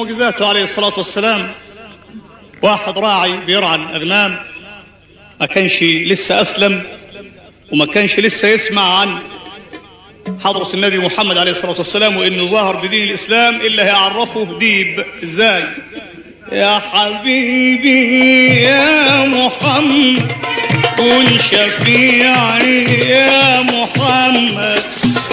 معجزاته عليه الصلاة والسلام واحد راعي بيرعى الأغنام ما كانش لسه أسلم وما كانش لسه يسمع عن حضرة النبي محمد عليه الصلاة والسلام وإنه ظهر بدين الإسلام إلا هيعرفه ديب إزاي يا حبيبي يا محمد كن شفيعي يا محمد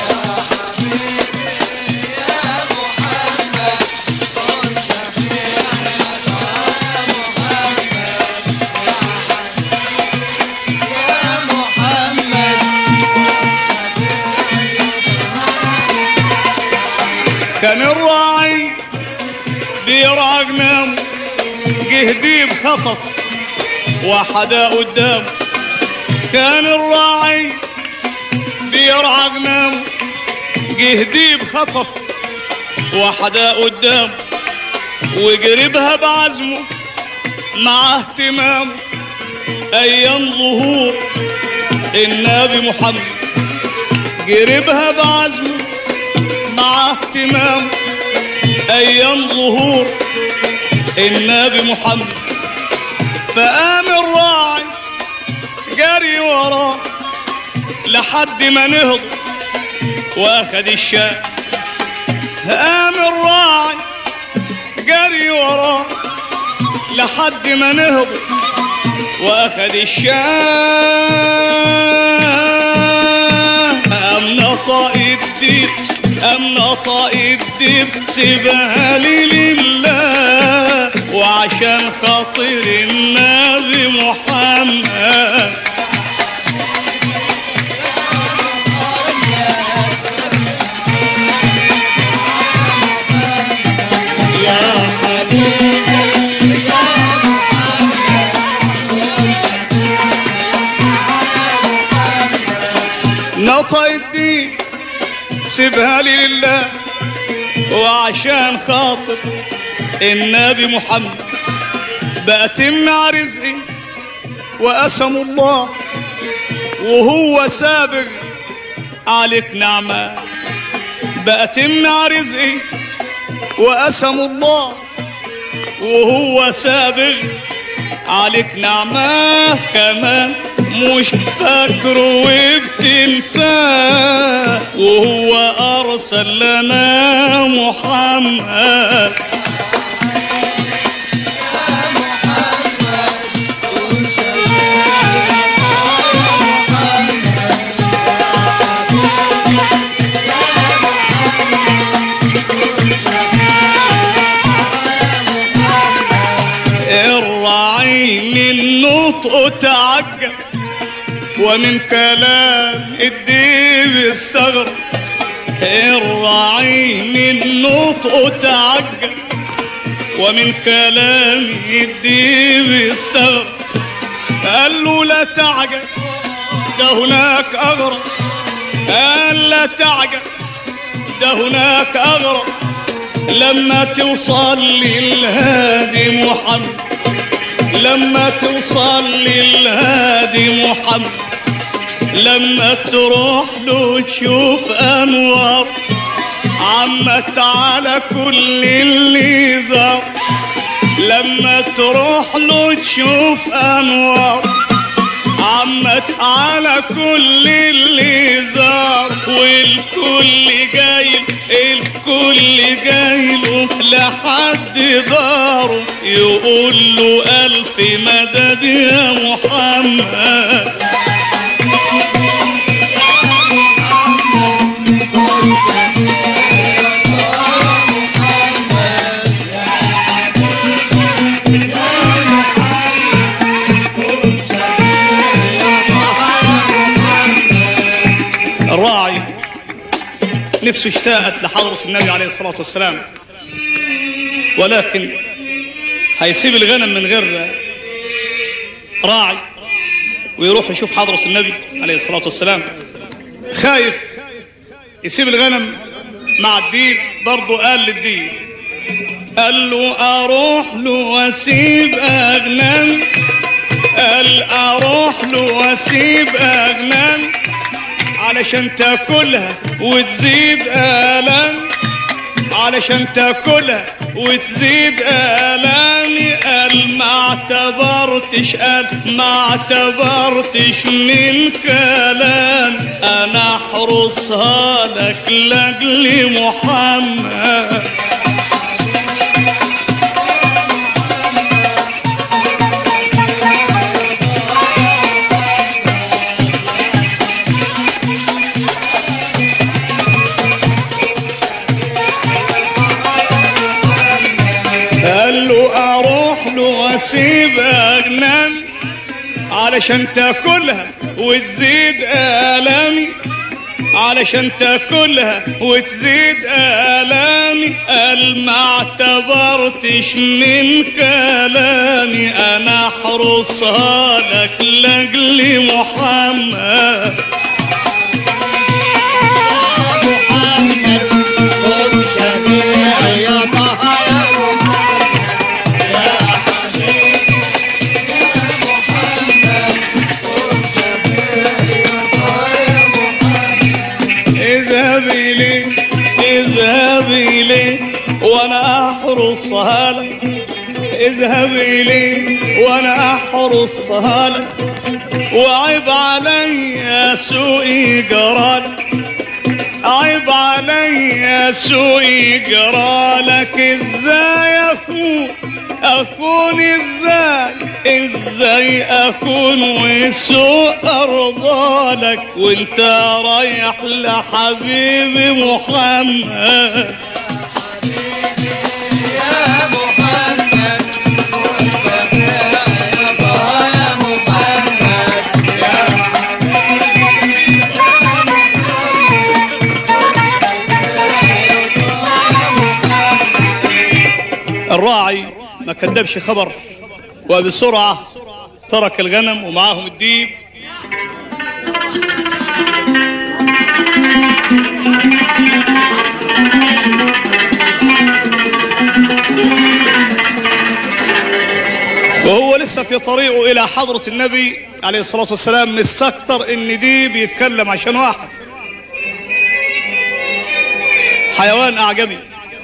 كان الراعي بيرعى أغنام جه ديب خطف وحدا قدام كان الراعي بيرعى أغنام جه ديب خطف وحدا قدام وجربها بعزمه مع اهتمامه أيام ظهور النبي محمد جربها بعزمه مع اهتمام ايام ظهور النبي محمد فقام الراعي جري وراه لحد ما نهض واخد الشاة قام الراعي جري وراه لحد ما نهض واخد الشاة قام نطق الديب قام نطق الديب سيبها لي لله وعشان خاطر النبي محمد يا حبيبي نطق الديب سيبها لي لله وعشان خاطر النبي محمد بقى تمنع رزقي وقسم الله وهو سابغ عليك نعمة بقى تمنع رزقي وقسم الله وهو سابغ عليك نعمة كمان مش فاكره وبتنساه وهو أرسل لنا محمد الراعي من نطقه تعجب ومن كلام الديب استغرب الراعي من نطقه تعجب ومن كلام الديب استغرب قال له لا تعجب ده هناك أغرب قال لا تعجب ده هناك أغرب لما توصل للهادي محمد لما توصل للهادي محمد لما تروح له تشوف انوار عمت على كل اللي زار لما تروح له تشوف انوار عمت على كل اللي زار والكل جاي الكل جاي له لحد داره يقول له ألف مدد يا محمد الراعي نفسه اشتاقت لحضرة النبي عليه الصلاة والسلام ولكن هيسيب الغنم من غير راعي ويروح يشوف حضرة النبي عليه الصلاة والسلام خايف يسيب الغنم مع الديب برضه قال للديب قال له اروح له واسيب اغنام قال اروح له واسيب اغنام علشان تاكلها وتزيد الم علشان تاكلها وتزيد آلامي قال ما اعتبرتش قال ما اعتبرتش من كلام انا احرسها لك لاجل محمد قال له اروح له واسيب اجنامي علشان تاكلها وتزيد الامي علشان تاكلها وتزيد الامي قال ما اعتبرتش من كلامي انا احرسها لك لاجل محمد محمد خذ شفيعي يا طه يا محمد اذهبي لي اذهبي لي وانا احرسها لك اذهبي لي وانا احرسها لك وعيب علي سوء جرالك عيب علي سوء جرالك ازاي اخون اخون ازاي ازاي اخون وسوء ارضالك وانت رايح لحبيبي محمد يا محمد خذ شفيعي يا طه يا محمد الراعي ما كدبش خبر وبسرعة ترك الغنم ومعاهم الديب وهو لسه في طريقه إلى حضرة النبي عليه الصلاة والسلام مستكتر إن ديب يتكلم عشان واحد حيوان أعجمي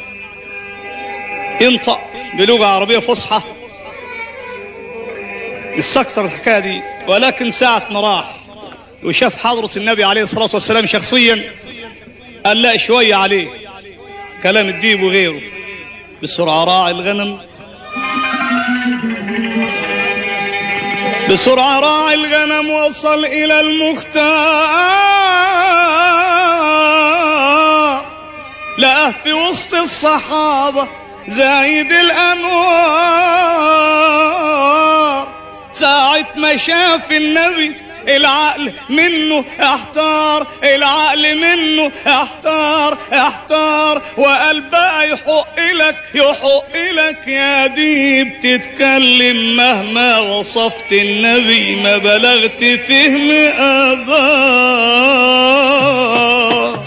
ينطق بلغة عربية فصحى استكثر الحكاية دي ولكن ساعة ما راح وشاف حضرة النبي عليه الصلاة والسلام شخصيا قال لا شوية عليه كلام الديب وغيره بسرعة راعي الغنم بسرعة راعي الغنم وصل إلى المختار لقاه في وسط الصحابة زايد الأنوار ساعة ما شاف النبي العقل منه احتار العقل منه احتار احتار وقال بقى يحق لك يحق لك يا ديب تتكلم مهما وصفت النبي ما بلغت فهم اذاه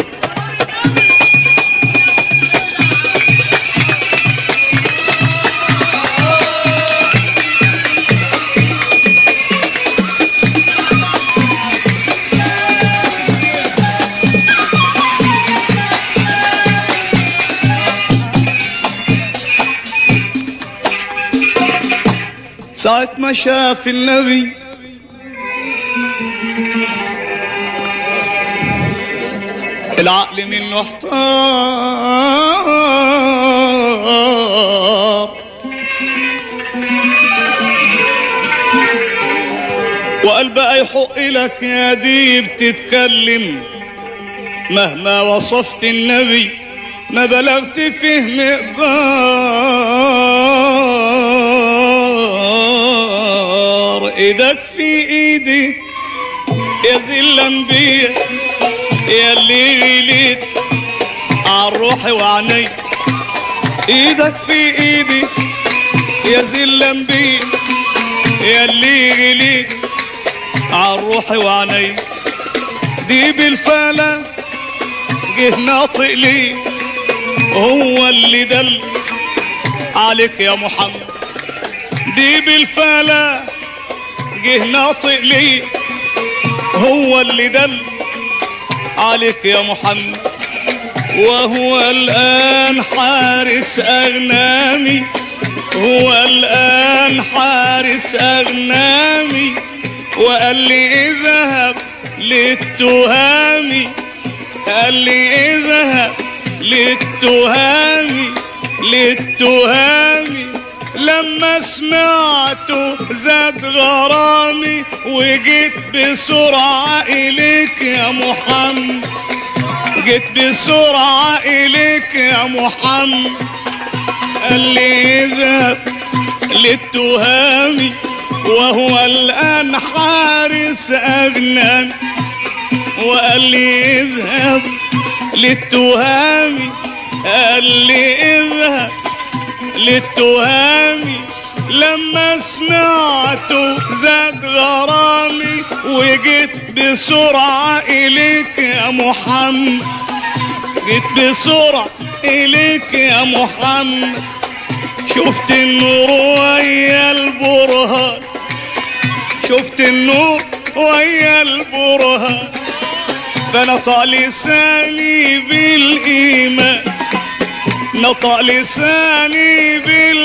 ساعة ما شاف النبي العقل منه احتار وقال بقى يحق لك يا ديب تتكلم مهما وصفت النبي ما بلغت فيه مقدار ايدك في ايدي يا ذي الانبياء يا اللي غليت عالروح وعني ايدك في ايدي يا ذي الانبياء يا اللي غليت عالروح وعني دي بالفلا جه ناطق لي هو اللي دل عليك يا محمد دي بالفلا جه ناطق لي هو اللي دل عليك يا محمد وهو الآن حارس أغنامي هو الآن حارس أغنامي وقال لي اذهب للتهامي قال لي اذهب للتهامي للتهامي لما سمعته زاد غرامي وجيت بسرعة إليك يا محمد جيت بسرعة إليك يا محمد قال لي اذهب للتهامي وهو الآن حارس أغنامي وقال لي اذهب للتهامي قال لي اذهب للتهامي لما سمعته زاد غرامي وجيت بسرعة إليك يا محمد جيت بسرعة إليك يا محمد شفت النور ويا البرهان شفت النور ويا البرهان فنطق لساني بالإيمان نطق لساني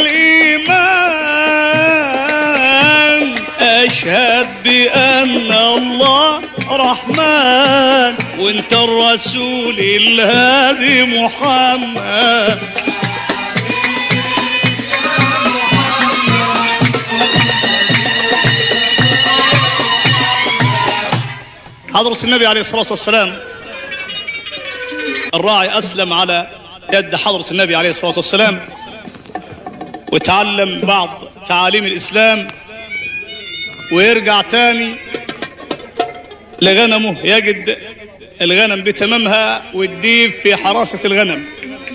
بالإيمان أشهد بأن الله رحمن وانت الرسول الهادي محمد حضرة النبي عليه الصلاة والسلام الراعي أسلم على يد حضرة النبي عليه الصلاة والسلام وتعلم بعض تعاليم الإسلام ويرجع تاني لغنمه يجد الغنم بتمامها والديب في حراسة الغنم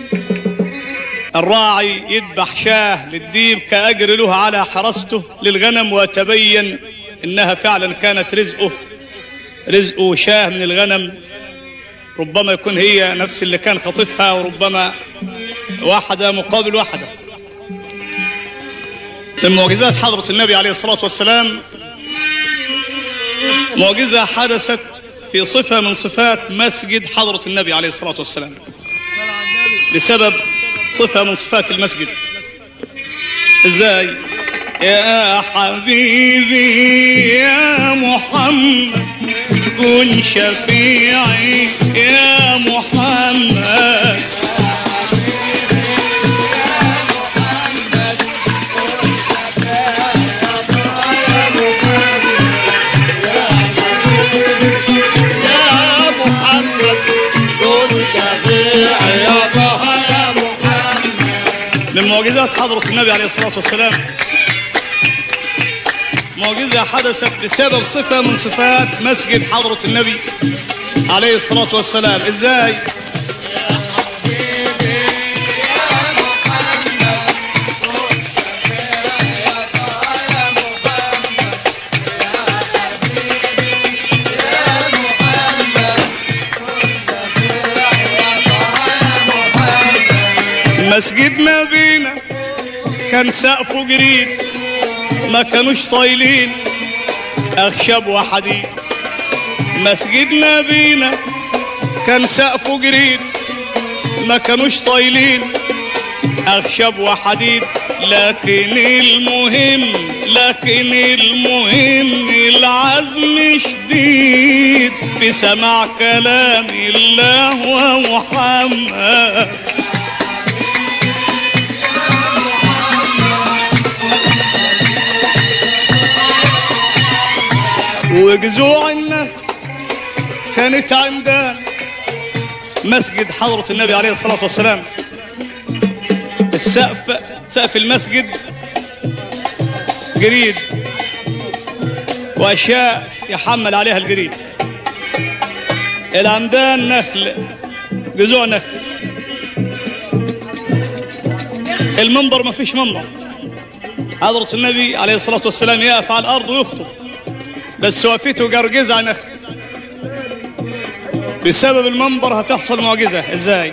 الراعي يذبح شاه للديب كأجر له على حراسته للغنم وتبين إنها فعلا كانت رزقه رزقه شاه من الغنم ربما يكون هي نفس اللي كان خاطفها وربما واحدة مقابل واحدة من معجزات حضرة النبي عليه الصلاة والسلام معجزة حدثت في صفة من صفات مسجد حضرة النبي عليه الصلاة والسلام بسبب صفة من صفات المسجد ازاي يا حبيبي يا محمد كن شفيعي يا محمد يا محمد كن شفيعي يا طه يا محمد من معجزات حضرة النبي عليه الصلاة والسلام معجزة حدثت بسبب صفة من صفات مسجد حضرة النبي عليه الصلاة والسلام ازاي مسجد نبينا كان سقفه جريد ما كانوش طايلين اخشب وحديد مسجد نبينا كان سقفه جريد ما كانوش طايلين اخشب وحديد لكن المهم لكن المهم العزم شديد في سماع كلام الله ومحمد وجزوع النخل كانت عند مسجد حضرة النبي عليه الصلاة والسلام السقف سقف المسجد جريد وأشياء يحمل عليها الجريد العمدان نخل جذوع نخل المنبر ما فيش منبر حضرة النبي عليه الصلاة والسلام يقف على الأرض ويخطب بس وقفته جرجزة نخل بسبب المنبر هتحصل معجزة ازاي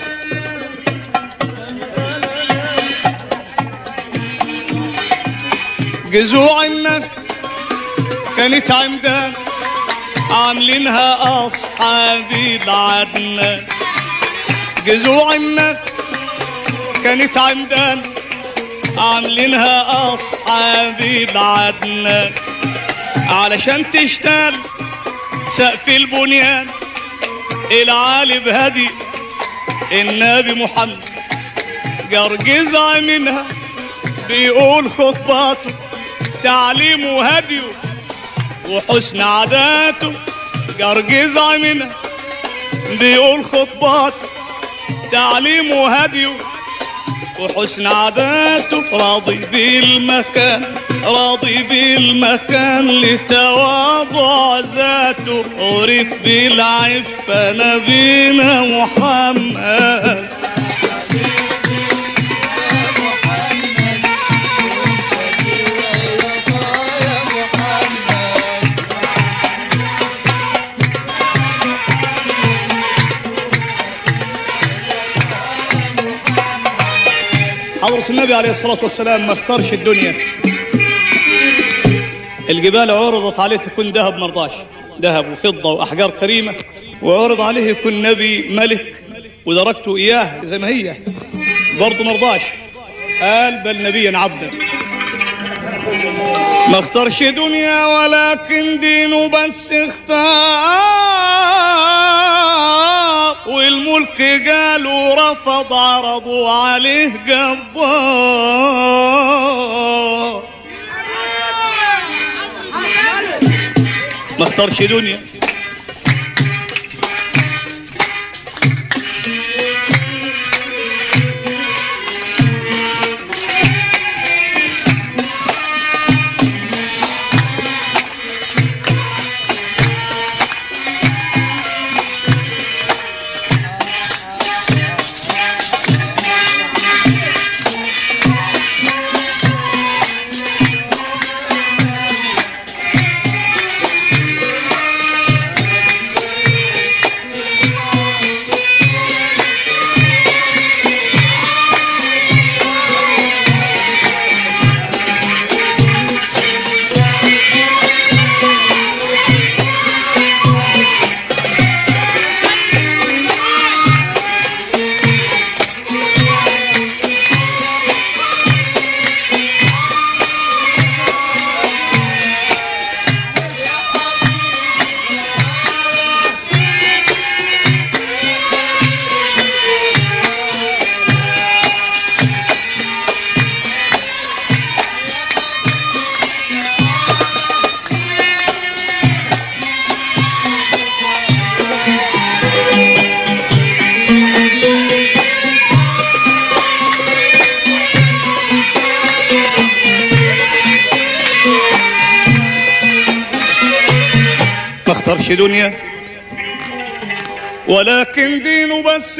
جذوع النخل كانت عندها عاملينها أصحابي العدنان جذوع النخل كانت عمدان عاملينها أصحابي بعدنا علشان تشتغل سقف البنيان العالي بهدي النبي محمد جرجزة منها بيقول خطباته تعليمه وهديه وحسن عاداته جرجزة منها بيقول خطباته تعليمه وهديه وحسن عاداته راضي بالمكان راضي بالمكان لتواضع ذاته عرف بالعفة نبينا محمد حضرة النبي عليه الصلاة والسلام ما اختارش الدنيا الجبال عرضت عليه تكون ذهب مرضاش ذهب وفضة وأحجار كريمة وعرض عليه يكون نبي ملك ودركته إياه زي ما هي برضه مرضاش قال بل نبيا عبدا ما اختارش دنيا ولكن دينه بس اختار والملك جاله رفض عرضوا عليه جبار ما اختارش دنيا ما اختارش دنيا ولكن دينه بس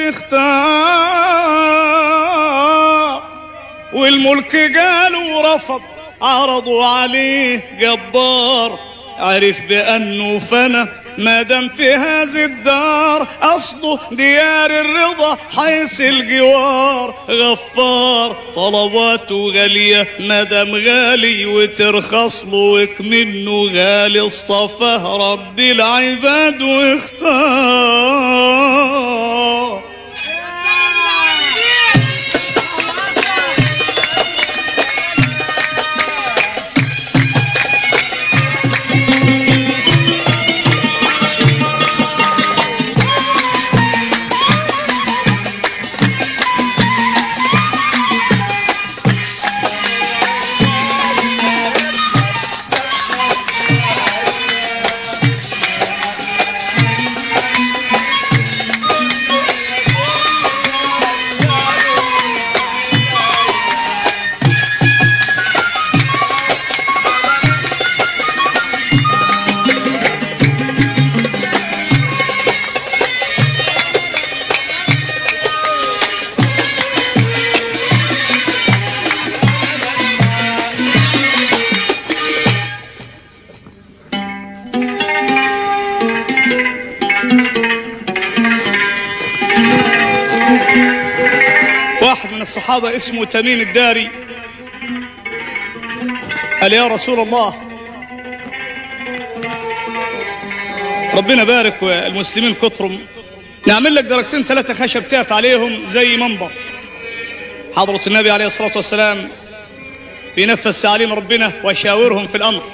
اختار والملك جاله ورفض عرضوا عليه جبار عرف بأنه فنى ما دام في هذه الدار قصده ديار الرضا حيث الجوار غفار طلباته غالية ما دام غالي وترخص له وكمنه غالي اصطفاه رب العباد واختار واحد من الصحابة اسمه تميم الداري قال يا رسول الله ربنا بارك والمسلمين كترم نعمل لك درجتين ثلاثة خشب تقف عليهم زي منبر حضرة النبي عليه الصلاة والسلام بينفذ تعليم ربنا ويشاورهم في الأمر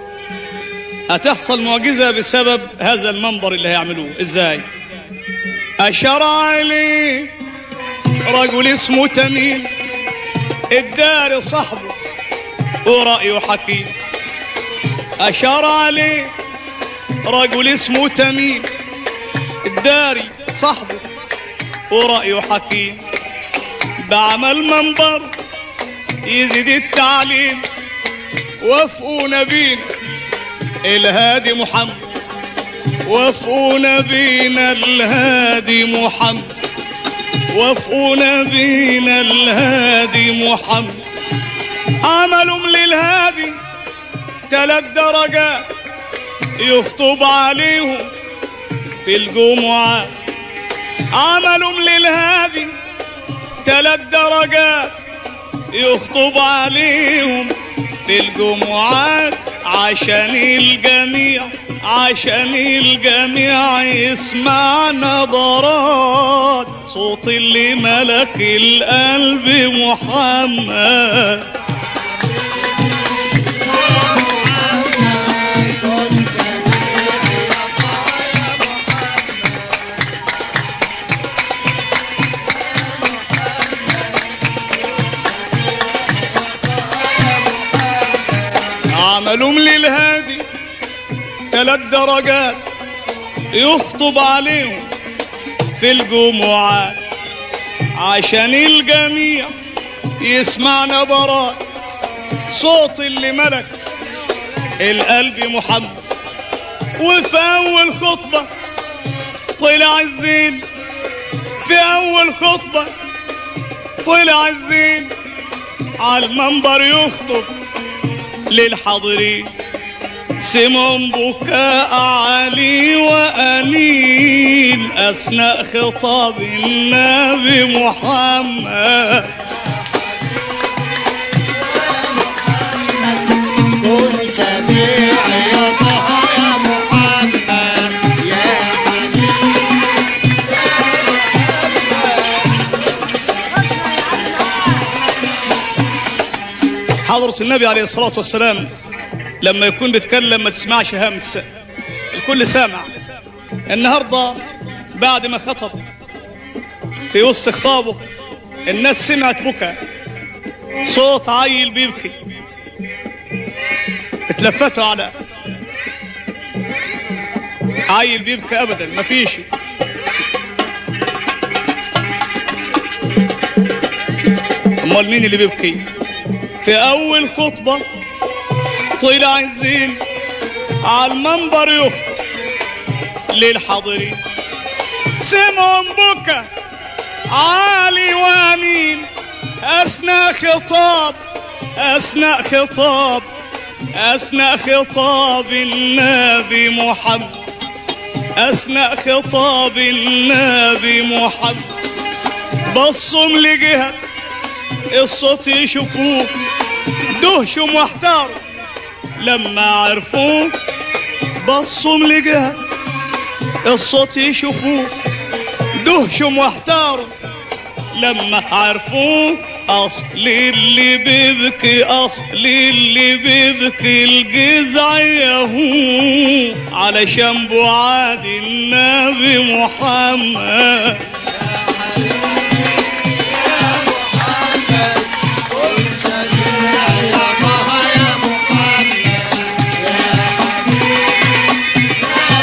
هتحصل معجزة بسبب هذا المنبر اللي هيعملوه ازاي أشار عليه رجل اسمه تميم الدار صاحبه ورأيه حكيم أشار عليه رجل اسمه تميم الداري صاحبه ورأيه حكيم بعمل منبر يزيد التعليم وافقوا نبينا الهادي محمد وافقوا نبينا الهادي محمد وافقوا نبينا الهادي محمد عملوا للهادي ثلاث درجات يخطب عليهم في الجمعة عملوا للهادي ثلاث درجات يخطب عليهم في الجمعات عشان الجميع عشان الجميع يسمع نبرات صوت اللي ملك القلب محمد عملهم للهادي ثلاث درجات يخطب عليهم في الجمعات عشان الجميع يسمع نبرات صوت اللي ملك القلب محمد وفي أول خطبة طلع الزين في أول خطبة طلع الزين على المنبر يخطب للحاضرين سمعوا بكاء عالي وأنين أثناء خطاب النبي محمد كن شفيع يا طه يا محمد يا حبيبي حضرة النبي عليه الصلاة والسلام لما يكون بيتكلم ما تسمعش همس الكل سامع النهاردة بعد ما خطب في وسط خطابه الناس سمعت بكى صوت عيل بيبكي اتلفتوا على عيل بيبكي ابدا ما فيش امال مين اللي بيبكي في اول خطبه طلع الزين على المنبر يخطب للحاضرين سمعوا بكى عالي وانين اثناء خطاب اثناء خطاب اثناء خطاب النبي محمد اثناء خطاب النبي محمد بصوا لجهه الصوت يشوفوه دهشوا واحتاروا لما عرفوه بصوا لجهه الصوت يشوفوه دهشوا واحتاروا لما عرفوه اصل اللي بيبكي اصل اللي بيبكي الجزع يهو علشان بعاد النبي محمد يا طه يا محمد يا حبيبي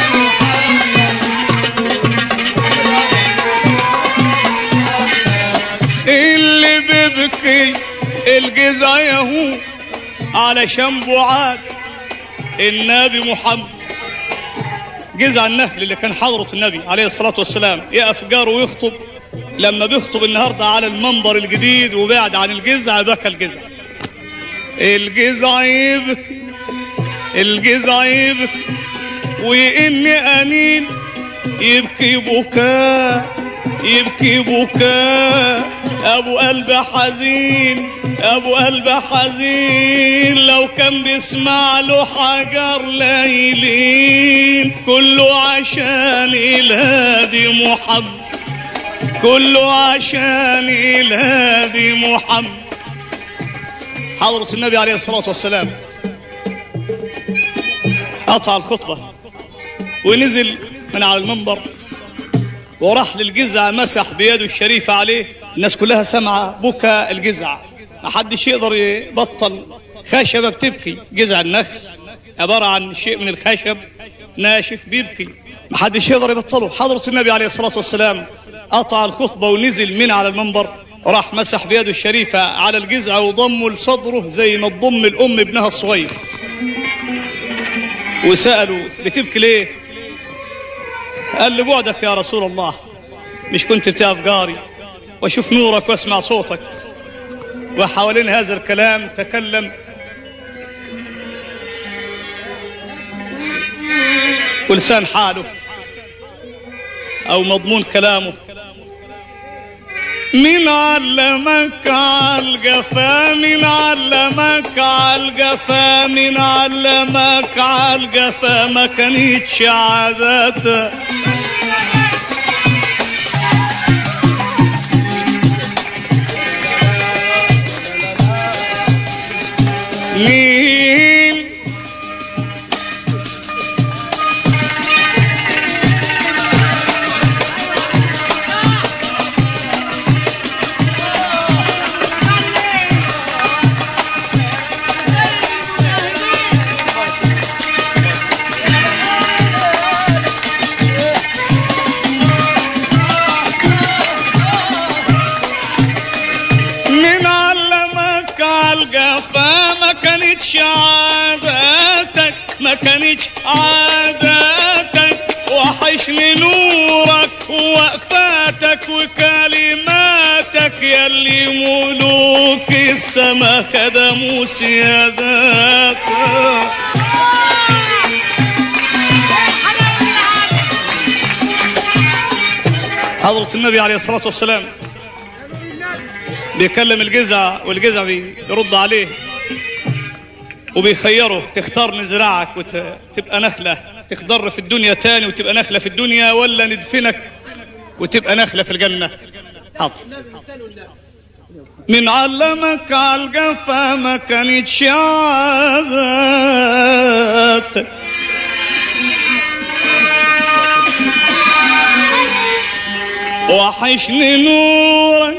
اللي بيبكي الجزع يهو علشان بعاد النبي محمد جزع النهل اللي كان حضرة النبي عليه الصلاة والسلام يقف جاره ويخطب لما بيخطب النهاردة على المنبر الجديد وبعد عن الجزع بكى الجزع الجزع يبكي الجزع يبكي وإني أنين يبكي بكاء يبكي بكاء ابو قلب حزين ابو قلب حزين لو كان بيسمع له حجر ليلين كله عشان الهادي محمد كله عشان الهادي محمد حضرة النبي عليه الصلاة والسلام قطع الخطبة ونزل من على المنبر وراح للجزع مسح بيده الشريفة عليه الناس كلها سمع بكى الجزع ما حدش يقدر يبطل خشبة بتبكي جزع النخل عبارة عن شيء من الخشب ناشف بيبكي ما حدش يقدر يبطله حضرة النبي عليه الصلاة والسلام قطع الخطبة ونزل من على المنبر راح مسح بيده الشريفة على الجزع وضمه لصدره زي ما تضم الأم ابنها الصغير وسألوا بتبكي ليه قال لبعدك يا رسول الله مش كنت بتقف جاري واشوف نورك واسمع صوتك وحوالين هذا الكلام تكلم ولسان حاله او مضمون كلامه مين علمك عالجفا مين علمك عالجفا مين علمك عالجفا ما كانتش عاداتك مين مين علمك عالجفا ما كانتش عاداتك ما كانتش عاداتك وحشني نورك ووقفاتك وكلماتك يلي ملوك السما خدموا سياداتك حضرة النبي عليه الصلاة والسلام بيكلم الجزع والجزع بيرد عليه وبيخيره تختار نزرعك وتبقى نخلة تخضر في الدنيا تاني وتبقى نخلة في الدنيا ولا ندفنك وتبقى نخلة في الجنة حاضر من علمك عالجفا ما كانتش عاداتك وحشني نورك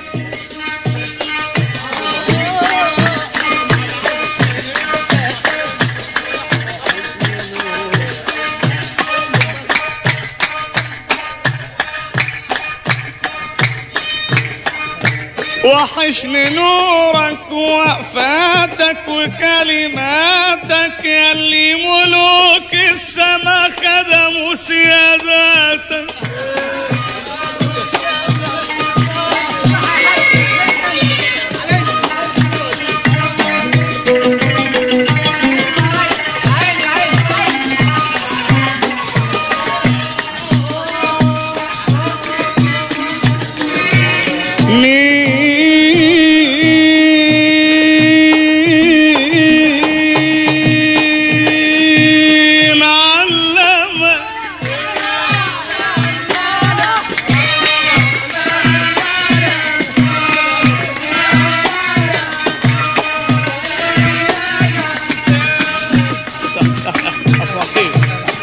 وحشني نورك ووقفاتك وكلماتك يلي ملوك السما خدموا سياداتك مين علمك أصبح خير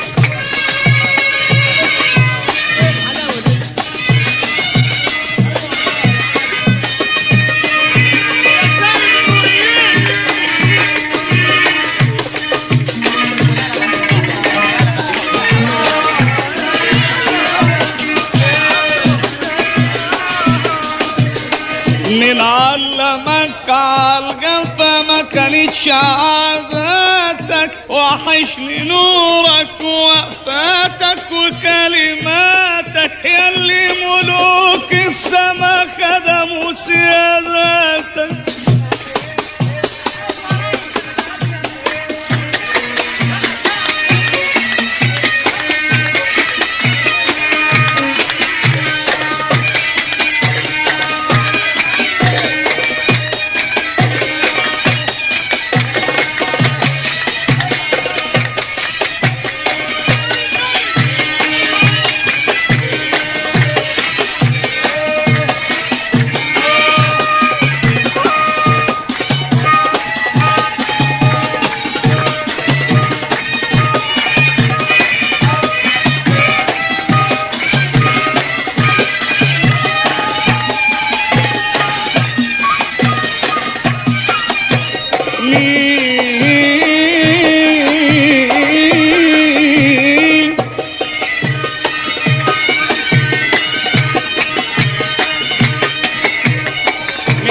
من علمك عالجفا ما كانتش عاداتك وحشني نورك ووقفاتك وكلماتك يلي ملوك السما خدموا سياداتك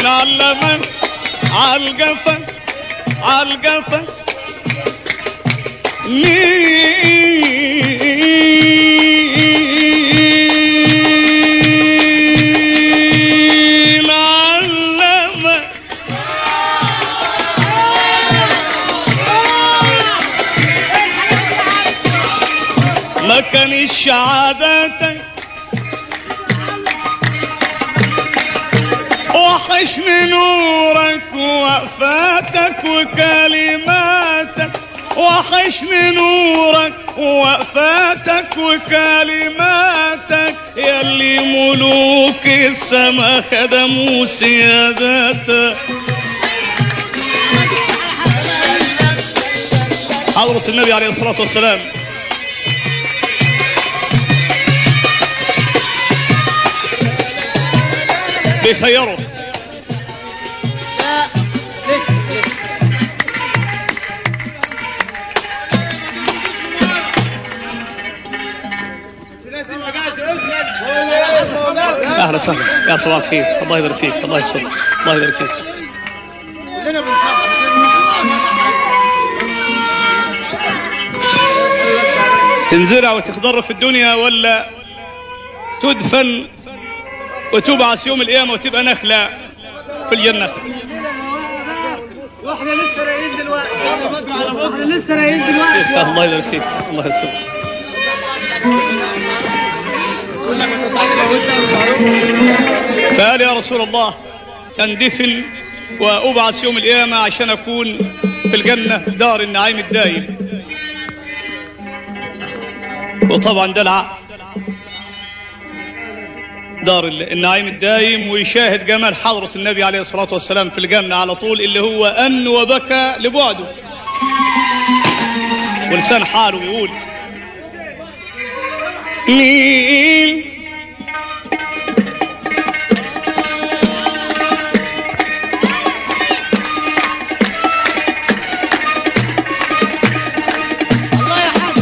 علمك عالقفا عالقفا مين علمك ما كانش عاداتك وحشني نورك ووقفاتك وكلماتك وحشني نورك ووقفاتك وكلماتك يلي ملوك السما خدموا سيادتك حضرة النبي عليه الصلاة والسلام بيخيروا لا لسه لسه اهلا وسهلا يا صباح الخير الله يبارك فيك الله يسلمك الله يبارك فيك كلنا بنصبح تنزرع وتخضر في الدنيا ولا تدفن وتبعث يوم القيامة وتبقى نخلة في الجنة واحنا لسه رايقين دلوقتي احنا لسه رايقين دلوقتي الله يبارك فيك الله يسلمك فقال يا رسول الله اندفن وابعث يوم القيامة عشان اكون في الجنة دار النعيم الدائم وطبعا ده العقل دار النعيم الدائم ويشاهد جمال حضرة النبي عليه الصلاة والسلام في الجنة على طول اللي هو أن وبكى لبعده ولسان حاله يقول مين الله يا حاج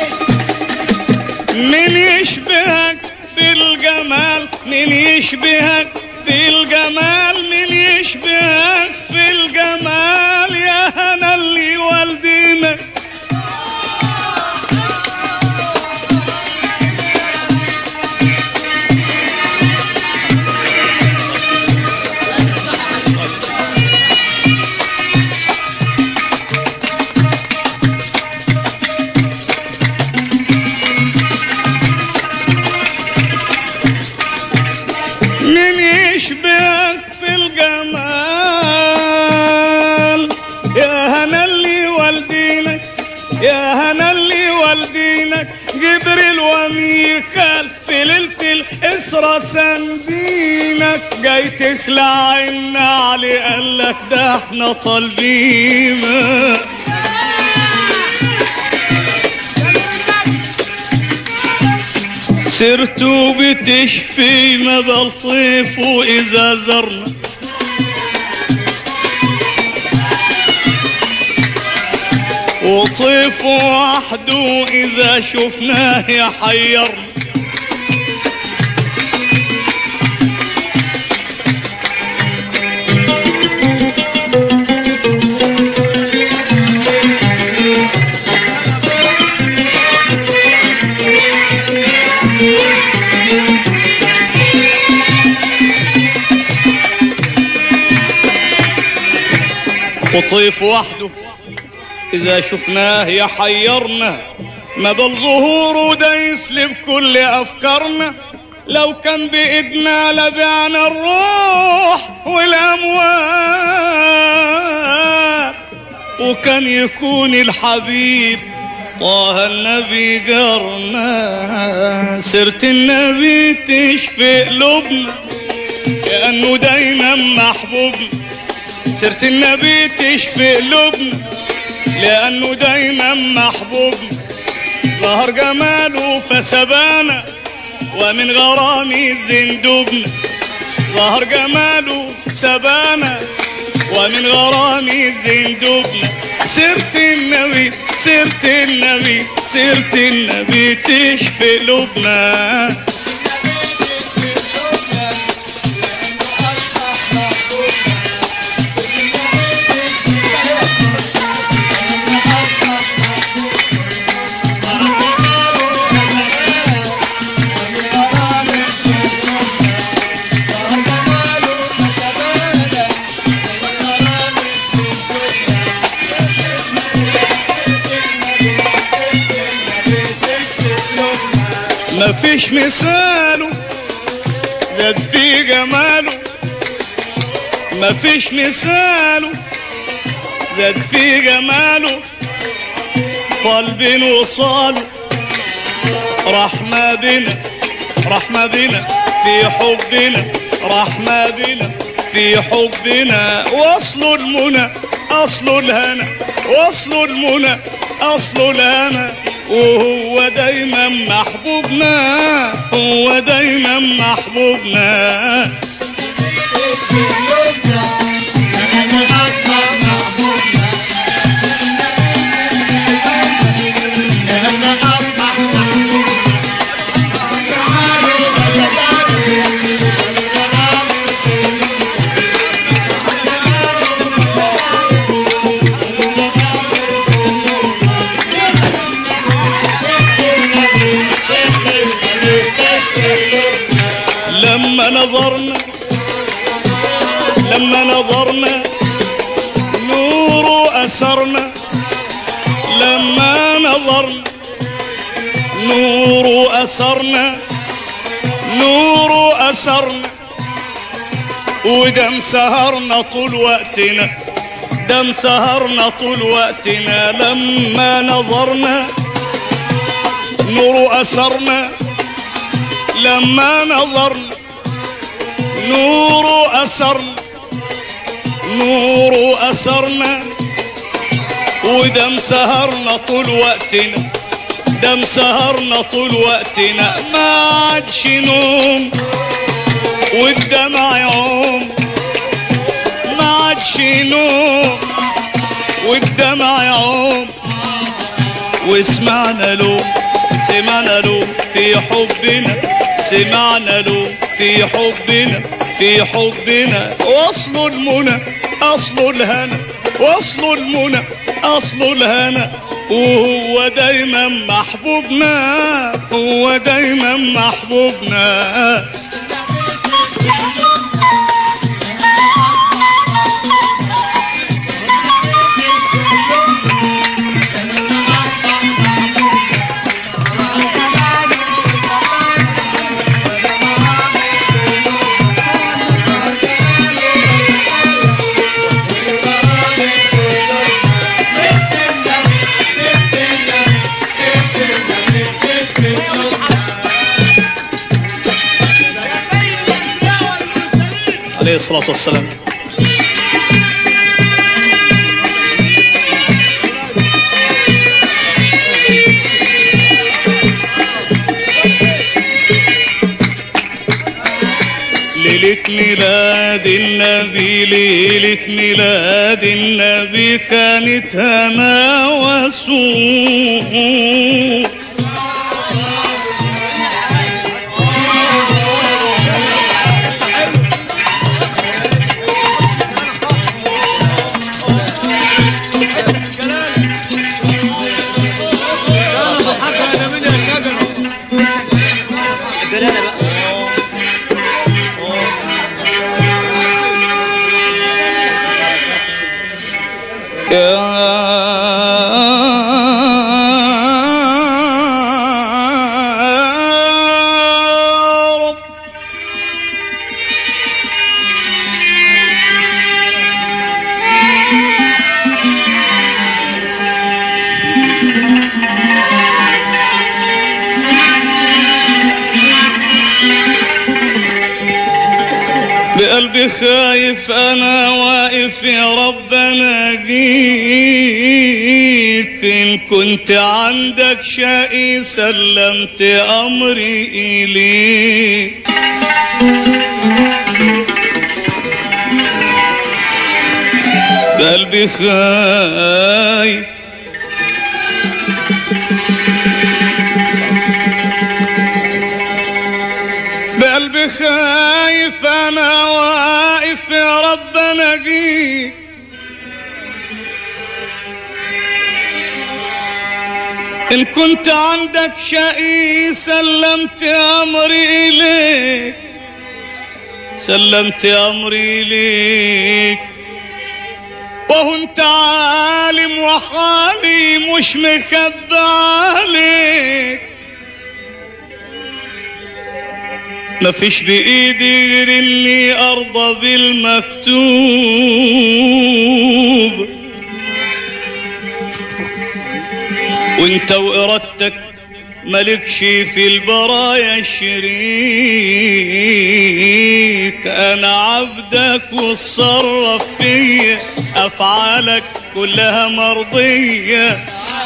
من يشبهك في الجمال من يشبهك في الجمال من يشبهك في الجمال يا هنا اللي والدينا من يشبهك في الجمال يا هنا اللي والدينك يا هنا اللي والدينك جبريل وميكال في ليلة الإسرة سندينك جاي تخلع النعل قالك ده احنا طالبينك سرت بتشفي ما بلطيف إذا زرنا وطيف وحده إذا شفناه يحيرنا وطيف وحده إذا شفناه يحيرنا ما بل ظهوره ده يسلب كل أفكارنا لو كان بإيدنا لبعنا الروح والأموال وكان يكون الحبيب طه النبي جارنا سيرة النبي تشفي قلوبنا لأنه دايما محبوبنا سيرة النبي تشفي قلوبنا لأنه دايما محبوبنا ظهر جماله فسبانا ومن غرامي زندوبنا ظهر جماله سبانا ومن غرامي زندوبنا سيرة النبي سيرة النبي سيرة النبي تشفي قلوبنا فيش مثاله زاد في جماله ما فيش مثاله زاد في جماله طالبين وصاله رحمة بنا رحمة بنا في حبنا رحمة بنا في حبنا وصل المنى أصل الهنا وصل المنى أصل الهنا وهو دايما محبوبنا هو دايما محبوبنا لما نظرنا لما نظرنا نور أسرنا لما نظرنا نور أسرنا نور أسرنا ودم سهرنا طول وقتنا دم سهرنا طول وقتنا لما نظرنا نور أسرنا لما نظرنا نور أسرنا نور أسرنا ودم سهرنا طول وقتنا دم سهرنا طول وقتنا ما عادش نوم والدمع يعوم ما عادش نوم والدمع يعوم وسمعنا له سمعنا له في حبنا سمعنا له في حبنا في حبنا وصل المنى أصل الهنا وصل المنى أصل الهنا وهو دايما محبوبنا هو دايما محبوبنا عليه الصلاة والسلام ليلة ميلاد النبي ليلة ميلاد النبي كانت هنا وسوء انا بضحك انا من يا شجر يا رب بقلبي خايف انا واقف يا رب انا جيت ان كنت عندك شقي سلمت امري اليك بقلبي خايف بقلبي خايف انا واقف يا رب انا جيت ان كنت عندك شقي سلمت امري اليك سلمت امري اليك وهو انت عالم وحالي مش مخبى عليك مفيش بإيدي غير إني أرضى بالمكتوب وانت وإرادتك ملكش في البرايا شريك أنا عبدك وتصرف فيا أفعالك كلها مرضية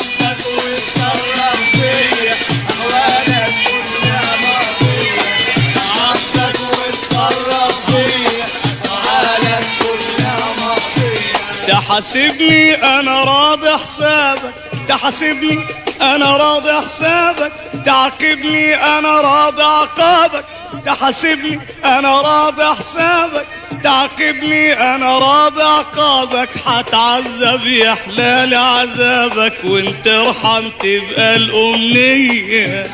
تحاسبني انا راضي حسابك تحاسبني انا راضي حسابك تعاقبني انا راضي عقابك تحاسبني انا راضي حسابك تعاقبني انا راضي عقابك حتعذب يا حلال عذابك وانت ارحم تبقى الامنيه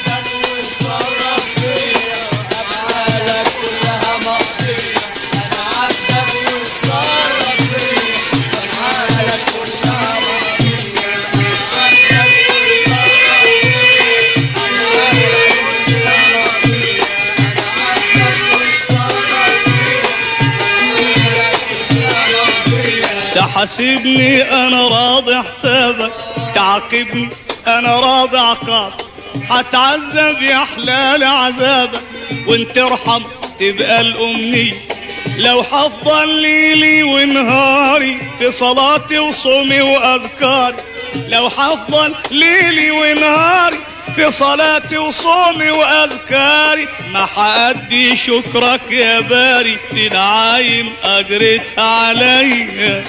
تحاسبني انا راضي حسابك تعاقبني انا راضي عقاب حتعذب يا حلال عذابك وانت ارحم تبقى الامنية لو حفضل ليلي ونهاري في صلاتي وصومي واذكاري لو حفضل ليلي ونهاري في صلاتي وصومي واذكاري ما حأدي شكرك يا باري تنعايم اجرتها عليا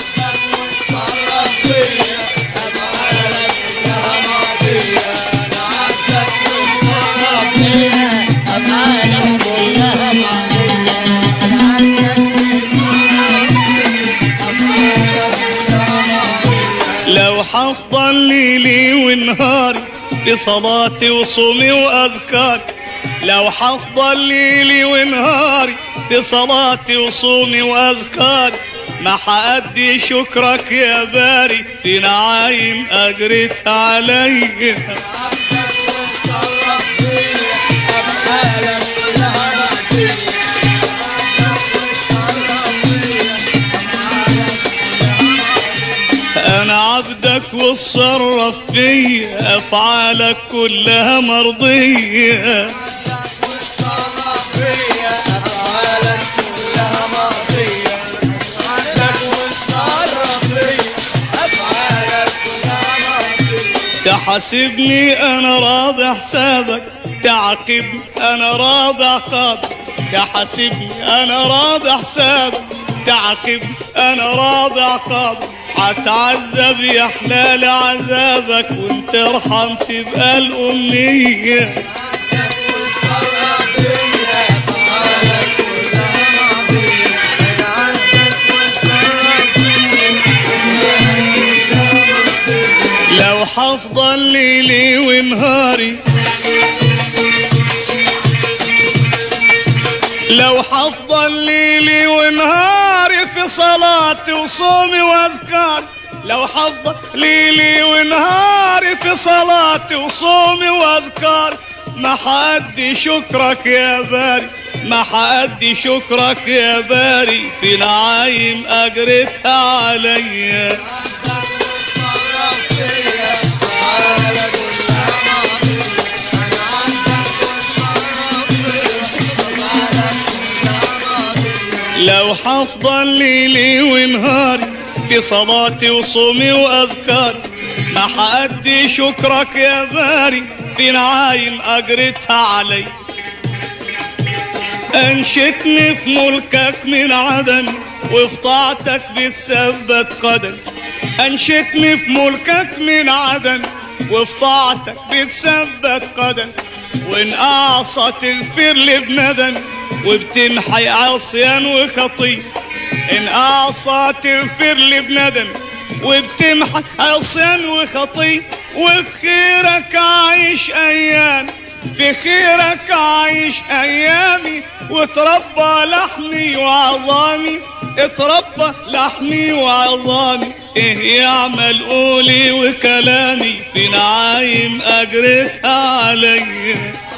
أفعالك كلها مرضية لو حفضل ليلي ونهاري بصلاتي وصومي واذكاري لو حفضل ليلي ونهاري بصلاتي وصومي واذكاري ما حأدي شكرك يا باري في نعايم اجرتها عليا انا عبدك وتصرف فيا افعالك كلها مرضيه تحاسبني انا راضي حسابك تعاقبني انا راضي عقابك تحاسبني انا راضي حسابك تعاقبني انا راضي عقابك هتعذب يا حلال عذابك وانت ارحم تبقى الامنيه لو حفضل ليلي ونهاري لو حفضل ليلي ونهاري في صلاتي وصومي واذكاري لو حفضل ليلي ونهاري في صلاتي وصومي واذكاري ما حأدي شكرك يا باري ما حأدي شكرك يا باري في نعايم أجرتها عليا لو حفضل ليلي ونهاري في صلاتي وصومي واذكاري ما حأدي شكرك يا باري في نعايم اجرتها علي انشتني في ملكك من عدن وفي طاعتك بتثبت قدم انشتني في ملكك من عدن وفي طاعتك بتثبت قدم وان اعصى تغفر لي بندم وبتمحي عصيان وخطيه ان اعصى تغفر لي بندم وبتمحي عصيان وخطيه وبخيرك عايش ايام في خيرك عايش ايامي وتربى لحمي وعظامي اتربى لحمي وعظامي ايه يعمل قولي وكلامي في نعايم اجرتها عليا